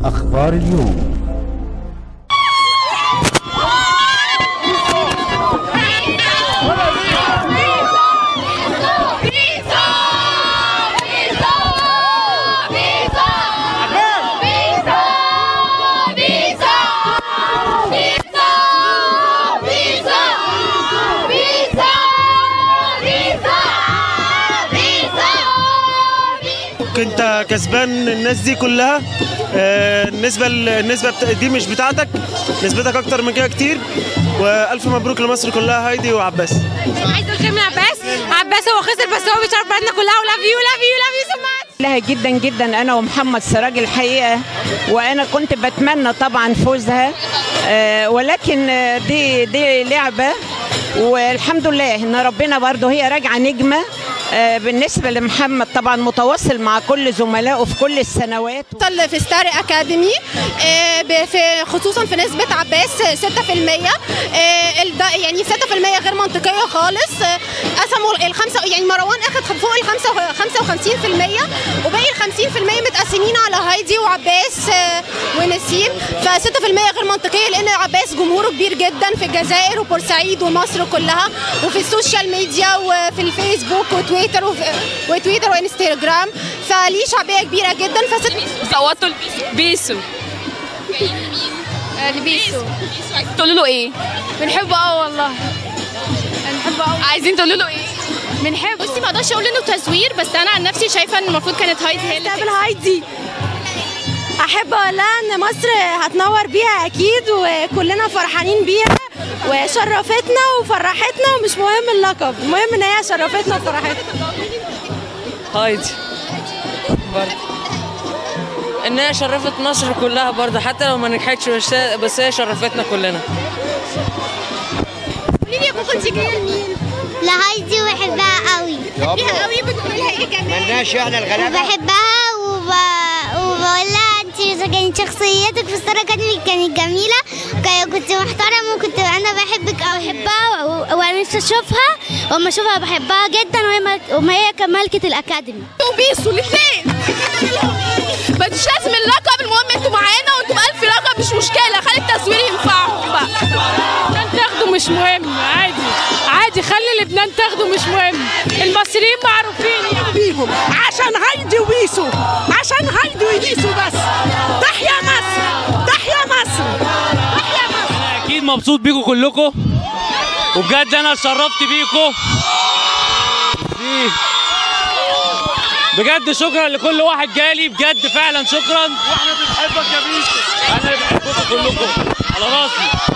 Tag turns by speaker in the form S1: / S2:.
S1: أخبار اليوم
S2: انت كسبان الناس دي كلها آه، النسبه النسبه بتا- دي مش بتاعتك نسبتك اكتر من كده كتير والف مبروك لمصر كلها هايدي وعباس
S3: عايز الخير من عباس عباس هو خسر بس هو بيشرف بلدنا كلها ولاف يو لاف يو لاف يو سو ماتش
S4: لها جدا جدا انا ومحمد سراج الحقيقه وانا كنت بتمنى طبعا فوزها آه، ولكن آه، دي دي لعبه والحمد لله ان ربنا برضه هي راجعه نجمه آه، بالنسبه لمحمد طبعا متواصل مع كل زملائه في كل السنوات
S5: بطل في ستار اكاديمي آه، ب- في خصوصا في نسبه عباس 6% آه، الد- يعني 6% غير منطقيه خالص آه، قسموا الخمسه يعني مروان اخد فوق ال 55% وباقي ال 50% متقسمين على هايدي وعباس آه، ونسيم ف 6% غير منطقيه لان عباس جمهوره كبير جدا في الجزائر وبورسعيد ومصر كلها وفي السوشيال ميديا وفي الفيسبوك وتويتر وفي- وتويتر وانستغرام فليه شعبيه كبيره جدا فست
S3: صوتوا بيسو
S5: لبيسو
S3: تقولوا له ايه؟
S5: بنحبه قوي والله بنحبه قوي
S3: عايزين تقولوا له ايه؟
S5: بنحب بصي ما اقدرش اقول انه تزوير بس انا عن نفسي شايفه ان المفروض كانت هايدي هي اللي
S6: قبل هايدي احب اقول لها ان مصر هتنور بيها اكيد وكلنا فرحانين بيها وشرفتنا وفرحتنا ومش مهم اللقب المهم ان هي شرفتنا وفرحتنا
S7: هايدي برضه ان هي شرفت مصر كلها برضه حتى لو ما نجحتش بس هي- بس هي شرفتنا كلنا
S5: قولي لي ممكن تيجي لمين؟
S8: لهايدي وبحبها قوي
S5: بيها قوي بتقولي لها ايه كمان؟
S8: وبحبها وب... وبقول لها انت كانت شخصيتك في ستار اكاديمي كانت جميله ك- كنت محترمه وكنت انا بحبك او بحبها و- وانا نفسي اشوفها واما اشوفها بحبها جدا وهي مل... وما هي كان ملكه الاكاديمي
S5: وبيسو الاثنين ما مش لازم اللقب المهم انتوا معانا وانتوا بألف لقب مش مشكله خلي التصوير ينفعهم بقى
S3: لبنان تاخده مش مهم عادي عادي خلي لبنان تاخده مش مهم المصريين معروفين يعني
S6: بيهم عشان هايدي وبيسو عشان هايدي وبيسو بس تحيا مصر تحيا مصر تحيا مصر
S9: اكيد مبسوط بيكم كلكم وبجد انا اتشرفت بيكم دي- بجد شكرا لكل واحد جالي بجد فعلا شكرا واحنا بنحبك يا بيسو انا بحبكم كلكم على راسي